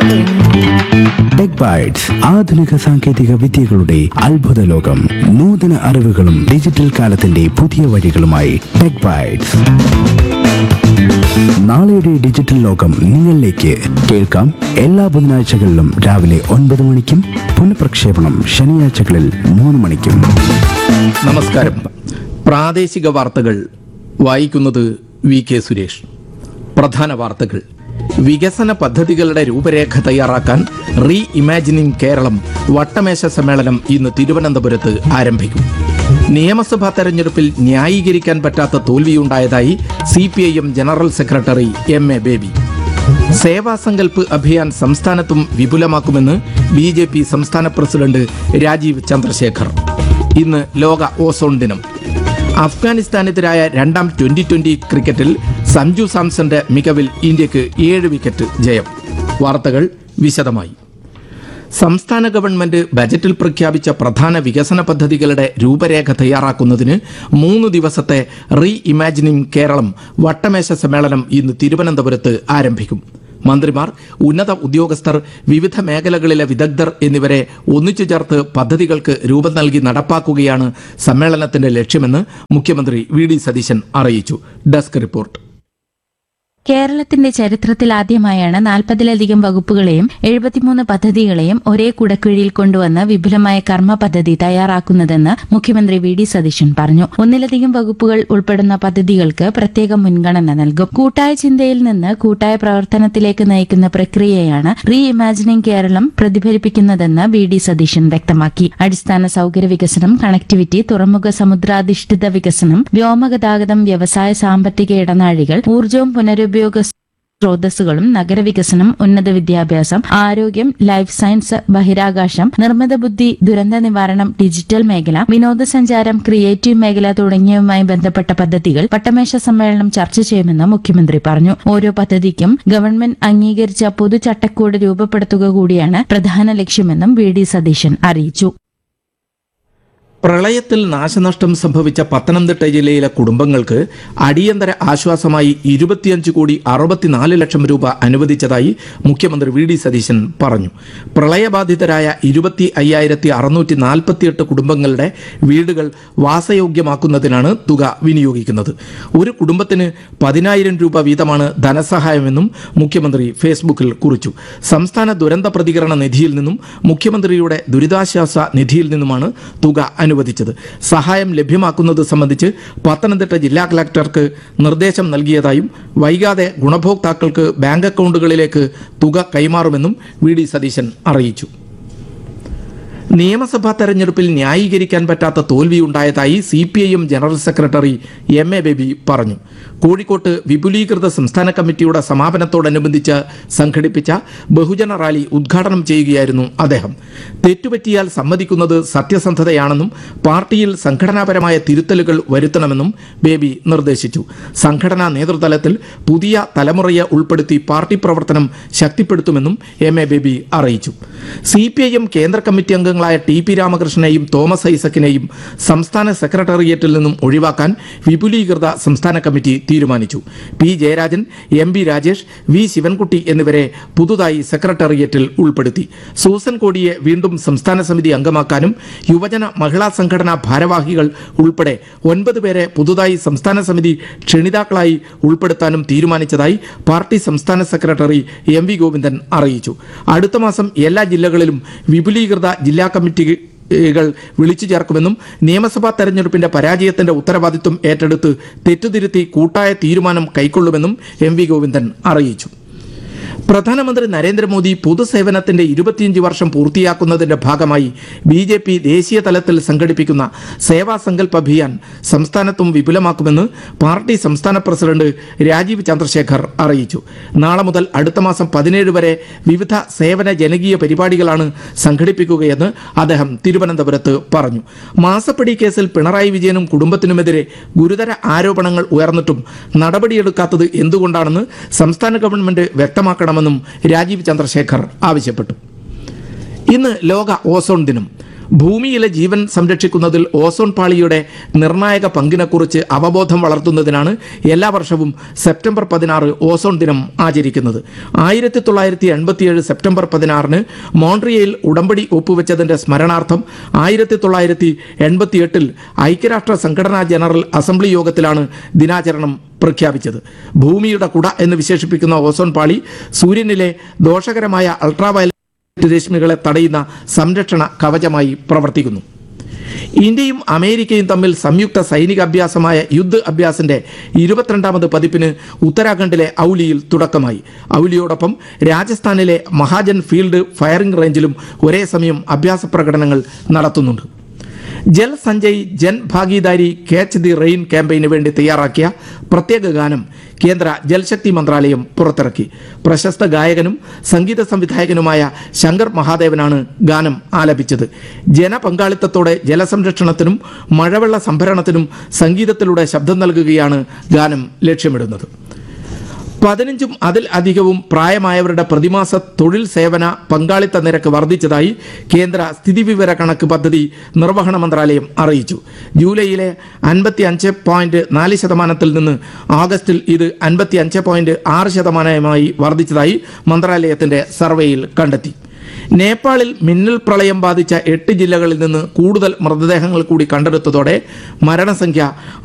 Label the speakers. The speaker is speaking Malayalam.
Speaker 1: ടെക് ബൈറ്റ്സ് ആധുനിക സാങ്കേതിക വിദ്യകളുടെ അത്ഭുത ലോകം നൂതന അറിവുകളും ഡിജിറ്റൽ കാലത്തിന്റെ പുതിയ വഴികളുമായി ടെക് ബൈറ്റ്സ് നാളെയുടെ ഡിജിറ്റൽ ലോകം നിങ്ങളിലേക്ക് കേൾക്കാം എല്ലാ ബുധനാഴ്ചകളിലും രാവിലെ ഒൻപത് മണിക്കും പുനഃപ്രക്ഷേപണം ശനിയാഴ്ചകളിൽ മൂന്ന് മണിക്കും
Speaker 2: നമസ്കാരം പ്രാദേശിക വാർത്തകൾ വായിക്കുന്നത് വി കെ സുരേഷ് പ്രധാന വാർത്തകൾ വികസന പദ്ധതികളുടെ രൂപരേഖ തയ്യാറാക്കാൻ റീ ഇമാജിനിങ് കേരളം വട്ടമേശ സമ്മേളനം ഇന്ന് തിരുവനന്തപുരത്ത് ആരംഭിക്കും നിയമസഭാ തെരഞ്ഞെടുപ്പിൽ ന്യായീകരിക്കാൻ പറ്റാത്ത തോൽവിയുണ്ടായതായി C P I M general secretary M A Baby Seva Sankalp Abhiyan സംസ്ഥാനത്തും വിപുലമാക്കുമെന്ന് ബി ജെ പി സംസ്ഥാന പ്രസിഡന്റ് രാജീവ് ചന്ദ്രശേഖർ ഇന്ന് ലോക ഓസോൺ ദിനം അഫ്ഗാനിസ്ഥാനെതിരായ രണ്ടാം ട്വന്റി ട്വന്റി ക്രിക്കറ്റിൽ സഞ്ജു സാംസന്റെ മികവിൽ ഇന്ത്യക്ക് ഏഴ് വിക്കറ്റ് ജയം വാർത്തകൾ വിശദമായി സംസ്ഥാന ഗവൺമെന്റ് ബജറ്റിൽ പ്രഖ്യാപിച്ച പ്രധാന വികസന പദ്ധതികളുടെ രൂപരേഖ തയ്യാറാക്കുന്നതിന് മൂന്ന് ദിവസത്തെ റീ ഇമാജിനിങ് കേരളം വട്ടമേശ സമ്മേളനം ഇന്ന് തിരുവനന്തപുരത്ത് ആരംഭിക്കും മന്ത്രിമാർ ഉന്നത ഉദ്യോഗസ്ഥർ വിവിധ മേഖലകളിലെ വിദഗ്ധർ എന്നിവരെ ഒന്നിച്ചു ചേർത്ത് പദ്ധതികൾക്ക് രൂപം നൽകി നടപ്പാക്കുകയാണ് സമ്മേളനത്തിന്റെ ലക്ഷ്യമെന്ന് മുഖ്യമന്ത്രി വി ഡി സതീശൻ അറിയിച്ചു ഡെസ്ക് റിപ്പോർട്ട്
Speaker 3: കേരളത്തിന്റെ ചരിത്രത്തിൽ ആദ്യമായാണ് നാൽപ്പതിലധികം വകുപ്പുകളെയും എഴുപത്തിമൂന്ന് പദ്ധതികളെയും ഒരേ കുടക്കീഴിൽ കൊണ്ടുവന്ന് വിപുലമായ കർമ്മ പദ്ധതി തയ്യാറാക്കുന്നതെന്ന് മുഖ്യമന്ത്രി വി ഡി സതീശൻ പറഞ്ഞു ഒന്നിലധികം വകുപ്പുകൾ ഉൾപ്പെടുന്ന പദ്ധതികൾക്ക് പ്രത്യേക മുൻഗണന നൽകും കൂട്ടായ ചിന്തയിൽ നിന്ന് കൂട്ടായ പ്രവർത്തനത്തിലേക്ക് നയിക്കുന്ന പ്രക്രിയയാണ് റീ ഇമാജിനിംഗ് കേരളം പ്രതിഫലിപ്പിക്കുന്നതെന്ന് വി ഡി സതീശൻ വ്യക്തമാക്കി അടിസ്ഥാന സൗകര്യ വികസനം കണക്ടിവിറ്റി തുറമുഖ സമുദ്രാധിഷ്ഠിത വികസനം വ്യോമഗതാഗതം വ്യവസായ സാമ്പത്തിക ഇടനാഴികൾ ഊർജവും പുനരുപയോഗ സ്രോതസ്സുകളും നഗരവികസനം ഉന്നത വിദ്യാഭ്യാസം ആരോഗ്യം ലൈഫ് സയൻസ് ബഹിരാകാശം നിർമ്മിത ബുദ്ധി ദുരന്ത നിവാരണം ഡിജിറ്റൽ മേഖല വിനോദസഞ്ചാരം ക്രിയേറ്റീവ് മേഖല തുടങ്ങിയവയുമായി ബന്ധപ്പെട്ട പദ്ധതികൾ വട്ടമേശ സമ്മേളനം ചർച്ച ചെയ്യുമെന്ന് മുഖ്യമന്ത്രി പറഞ്ഞു ഓരോ പദ്ധതിക്കും ഗവൺമെന്റ് അംഗീകരിച്ച പൊതു ചട്ടക്കൂട് രൂപപ്പെടുത്തുക കൂടിയാണ് പ്രധാന ലക്ഷ്യമെന്നും വി ഡി സതീശൻ അറിയിച്ചു
Speaker 2: പ്രളയത്തിൽ നാശനഷ്ടം സംഭവിച്ച പത്തനംതിട്ട ജില്ലയിലെ കുടുംബങ്ങൾക്ക് അടിയന്തര ആശ്വാസമായി ഇരുപത്തിയഞ്ച് കോടി അറുപത്തിനാല് ലക്ഷം രൂപ അനുവദിച്ചതായി മുഖ്യമന്ത്രി വി ഡി സതീശൻ പറഞ്ഞു പ്രളയബാധിതരായ ഇരുപത്തി അയ്യായിരത്തി അറുന്നൂറ്റി നാൽപ്പത്തിയെട്ട് കുടുംബങ്ങളുടെ വീടുകൾ വാസയോഗ്യമാക്കുന്നതിനാണ് തുക വിനിയോഗിക്കുന്നത് ഒരു കുടുംബത്തിന് പതിനായിരം രൂപ വീതമാണ് ധനസഹായമെന്നും മുഖ്യമന്ത്രി ഫേസ്ബുക്കിൽ കുറിച്ചു സംസ്ഥാന ദുരന്ത പ്രതികരണ നിധിയിൽ നിന്നും മുഖ്യമന്ത്രിയുടെ ദുരിതാശ്വാസ നിധിയിൽ നിന്നുമാണ് തുക അനുവദിച്ചത് സഹായം ലഭ്യമാക്കുന്നത് സംബന്ധിച്ച് പത്തനംതിട്ട ജില്ലാ കളക്ടർക്ക് നിർദ്ദേശം നൽകിയതായും വൈകാതെ ഗുണഭോക്താക്കൾക്ക് ബാങ്ക് അക്കൗണ്ടുകളിലേക്ക് തുക കൈമാറുമെന്നും വി ഡി സതീശൻ അറിയിച്ചു നിയമസഭാ തെരഞ്ഞെടുപ്പിൽ ന്യായീകരിക്കാൻ പറ്റാത്ത തോൽവിയുണ്ടായതായി C P I M general secretary M A Baby പറഞ്ഞു കോഴിക്കോട്ട് വിപുലീകൃത സംസ്ഥാന കമ്മിറ്റിയുടെ സമാപനത്തോടനുബന്ധിച്ച് സംഘടിപ്പിച്ച ബഹുജന റാലി ഉദ്ഘാടനം ചെയ്യുകയായിരുന്നു അദ്ദേഹം തെറ്റുപറ്റിയാൽ സമ്മതിക്കുന്നത് സത്യസന്ധതയാണെന്നും പാർട്ടിയിൽ സംഘടനാപരമായ തിരുത്തലുകൾ വരുത്തണമെന്നും ബേബി നിർദ്ദേശിച്ചു സംഘടനാ നേതൃതലത്തിൽ പുതിയ തലമുറയെ ഉൾപ്പെടുത്തി പാർട്ടി പ്രവർത്തനം ശക്തിപ്പെടുത്തുമെന്നും എം എ ബേബി അറിയിച്ചു സി പി ഐ എം കേന്ദ്ര കമ്മിറ്റി അംഗങ്ങളായ ടി പി രാമകൃഷ്ണനെയും തോമസ് ഐസക്കിനെയും സംസ്ഥാന സെക്രട്ടേറിയറ്റിൽ നിന്നും ഒഴിവാക്കാൻ വിപുലീകൃത സംസ്ഥാന കമ്മിറ്റി തീരുമാനിച്ചു P Jayarajan M B Rajesh V Sivankutty എന്നിവരെ പുതുതായി സെക്രട്ടേറിയറ്റിൽ ഉൾപ്പെടുത്തി സൂസൻ കോടിയെ വീണ്ടും സംസ്ഥാന സമിതി അംഗമാക്കാനും യുവജന മഹിളാ സംഘടനാ ഭാരവാഹികൾ ഉൾപ്പെടെ ഒൻപത് പേരെ പുതുതായി സംസ്ഥാന സമിതി ക്ഷണിതാക്കളായി ഉൾപ്പെടുത്താനും തീരുമാനിച്ചതായി പാർട്ടി സംസ്ഥാന സെക്രട്ടറി എം വി ഗോവിന്ദൻ അറിയിച്ചു അടുത്ത മാസം എല്ലാ ജില്ലകളിലും വിപുലീകൃത ജില്ലാ കമ്മിറ്റികൾ വിളിച്ചു ചേർക്കുമെന്നും നിയമസഭാ തെരഞ്ഞെടുപ്പിന്റെ പരാജയത്തിന്റെ ഉത്തരവാദിത്വം ഏറ്റെടുത്ത് തെറ്റുതിരുത്തി കൂട്ടായ തീരുമാനം കൈക്കൊള്ളുമെന്നും എം വി ഗോവിന്ദൻ അറിയിച്ചു പ്രധാനമന്ത്രി നരേന്ദ്രമോദി പൊതുസേവനത്തിന്റെ ഇരുപത്തിയഞ്ച് വർഷം പൂർത്തിയാക്കുന്നതിന്റെ ഭാഗമായി ബി ജെ പി ദേശീയ തലത്തിൽ സംഘടിപ്പിക്കുന്ന സേവാ സങ്കൽപ് അഭിയാൻ സംസ്ഥാനത്തും വിപുലമാക്കുമെന്ന് പാർട്ടി സംസ്ഥാന പ്രസിഡന്റ് രാജീവ് ചന്ദ്രശേഖർ അറിയിച്ചു നാളെ മുതൽ അടുത്ത മാസം പതിനേഴ് വരെ വിവിധ സേവന ജനകീയ പരിപാടികളാണ് സംഘടിപ്പിക്കുകയെന്ന് അദ്ദേഹം തിരുവനന്തപുരത്ത് പറഞ്ഞു മാസപ്പടി കേസിൽ പിണറായി വിജയനും കുടുംബത്തിനുമെതിരെ ഗുരുതര ആരോപണങ്ങൾ ഉയർന്നിട്ടും നടപടിയെടുക്കാത്തത് എന്തുകൊണ്ടാണെന്ന് സംസ്ഥാന ഗവൺമെന്റ് വ്യക്തമാക്കണമെന്നും രാജീവ് ചന്ദ്രശേഖർ ആവശ്യപ്പെട്ടു ഇന്ന് ലോക ഓസോൺ ദിനം ഭൂമിയിലെ ജീവൻ സംരക്ഷിക്കുന്നതിൽ ഓസോൺ പാളിയുടെ നിർണായക പങ്കിനെക്കുറിച്ച് അവബോധം വളർത്തുന്നതിനാണ് എല്ലാ വർഷവും സെപ്റ്റംബർ പതിനാറ് ഓസോൺ ദിനം ആചരിക്കുന്നത് ആയിരത്തി തൊള്ളായിരത്തി എൺപത്തിയേഴ് സെപ്റ്റംബർ പതിനാറിന് മോൺട്രിയയിൽ ഉടമ്പടി ഒപ്പുവെച്ചതിന്റെ സ്മരണാർത്ഥം ആയിരത്തി തൊള്ളായിരത്തി എൺപത്തിയെട്ടിൽ ഐക്യരാഷ്ട്ര സംഘടനാ ജനറൽ അസംബ്ലി യോഗത്തിലാണ് ദിനാചരണം പ്രഖ്യാപിച്ചത് ഭൂമിയുടെ കുട എന്ന് വിശേഷിപ്പിക്കുന്ന ഓസോൺ പാളി സൂര്യനിലെ ദോഷകരമായ അൾട്രാവയലറ്റ് രശ്മികളെ തടയുന്ന സംരക്ഷണ കവചമായി പ്രവർത്തിക്കുന്നു ഇന്ത്യയും അമേരിക്കയും തമ്മിൽ സംയുക്ത സൈനിക അഭ്യാസമായ യുദ്ധ് അഭ്യാസിന്റെ ഇരുപത്തിരണ്ടാമത് പതിപ്പിന് ഉത്തരാഖണ്ഡിലെ ഔലിയിൽ തുടക്കമായി ഔലിയോടൊപ്പം രാജസ്ഥാനിലെ മഹാജൻ ഫീൽഡ് ഫയറിംഗ് റേഞ്ചിലും ഒരേ സമയം അഭ്യാസ പ്രകടനങ്ങൾ നടത്തുന്നുണ്ട് Jal Sanchay Jan Bhagidari catch the rain ക്യാമ്പയിന് വേണ്ടി തയ്യാറാക്കിയ പ്രത്യേക ഗാനം കേന്ദ്ര ജൽശക്തി മന്ത്രാലയം പുറത്തിറക്കി പ്രശസ്ത ഗായകനും സംഗീത സംവിധായകനുമായ ശങ്കർ മഹാദേവനാണ് ഗാനം ആലപിച്ചത് ജനപങ്കാളിത്തത്തോടെ ജലസംരക്ഷണത്തിനും മഴവെള്ള സംഭരണത്തിനും സംഗീതത്തിലൂടെ ശബ്ദം നൽകുകയാണ് ഗാനം ലക്ഷ്യമിടുന്നത് പതിനഞ്ചും അതിൽ അധികവും പ്രായമായവരുടെ പ്രതിമാസ തൊഴിൽ സേവന പങ്കാളിത്ത നിരക്ക് വർദ്ധിച്ചതായി കേന്ദ്ര സ്ഥിതിവിവര കണക്ക് പദ്ധതി നിർവഹണ മന്ത്രാലയം അറിയിച്ചു ജൂലൈയിലെ അൻപത്തി അഞ്ച് പോയിന്റ് നാല് ശതമാനത്തിൽ നിന്ന് ആഗസ്റ്റിൽ ഇത് അൻപത്തി അഞ്ച് പോയിന്റ് ആറ് ശതമാനമായി വർദ്ധിച്ചതായി മന്ത്രാലയത്തിന്റെ സർവേയിൽ കണ്ടെത്തി നേപ്പാളിൽ മിന്നൽ പ്രളയം ബാധിച്ച എട്ട് ജില്ലകളിൽ നിന്ന് കൂടുതൽ മൃതദേഹങ്ങൾ കൂടി കണ്ടെടുത്തതോടെ മരണസംഖ്യ